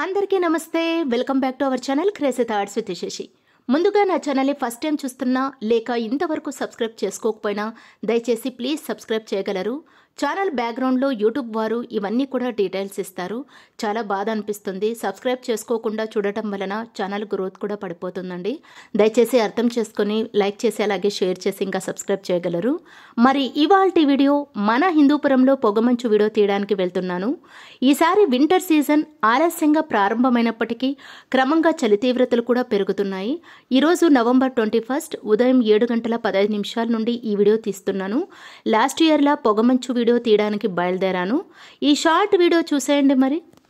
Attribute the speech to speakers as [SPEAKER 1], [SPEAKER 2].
[SPEAKER 1] అందరికీ నమస్తే welcome back to our channel crazy thoughts with Shashi ముందుగా నా ఛానల్ని ఫస్ట్ టైం చూస్తున్నా లేక ఇంతవరకు సబ్స్క్రైబ్ చేసుకోకపోయినా దయచేసి ప్లీజ్ సబ్స్క్రైబ్ చేయగలరు ఛానల్ బ్యాక్గ్రౌండ్లో యూట్యూబ్ వారు ఇవన్నీ కూడా డీటెయిల్స్ ఇస్తారు చాలా బాధ అనిపిస్తుంది సబ్స్క్రైబ్ చేసుకోకుండా చూడటం వలన ఛానల్ గ్రోత్ కూడా పడిపోతుందండి దయచేసి అర్థం చేసుకొని లైక్ చేసి అలాగే షేర్ చేసి ఇంకా సబ్స్క్రైబ్ చేయగలరు మరి ఇవాల్టి వీడియో మన హిందూపురంలో పొగమంచు వీడియో తీయడానికి వెళ్తున్నాను ఈసారి వింటర్ సీజన్ ఆలస్యంగా ప్రారంభమైనప్పటికీ క్రమంగా చలి తీవ్రతలు కూడా పెరుగుతున్నాయి ఈరోజు నవంబర్ ట్వంటీ ఫస్ట్ ఉదయం ఏడు గంటల పదహైదు నిమిషాల నుండి ఈ వీడియో తీస్తున్నాను లాస్ట్ ఇయర్లా పొగమంచు వీడియో తీయడానికి బయలుదేరాను ఈ షార్ట్ వీడియో చూసేయండి మరి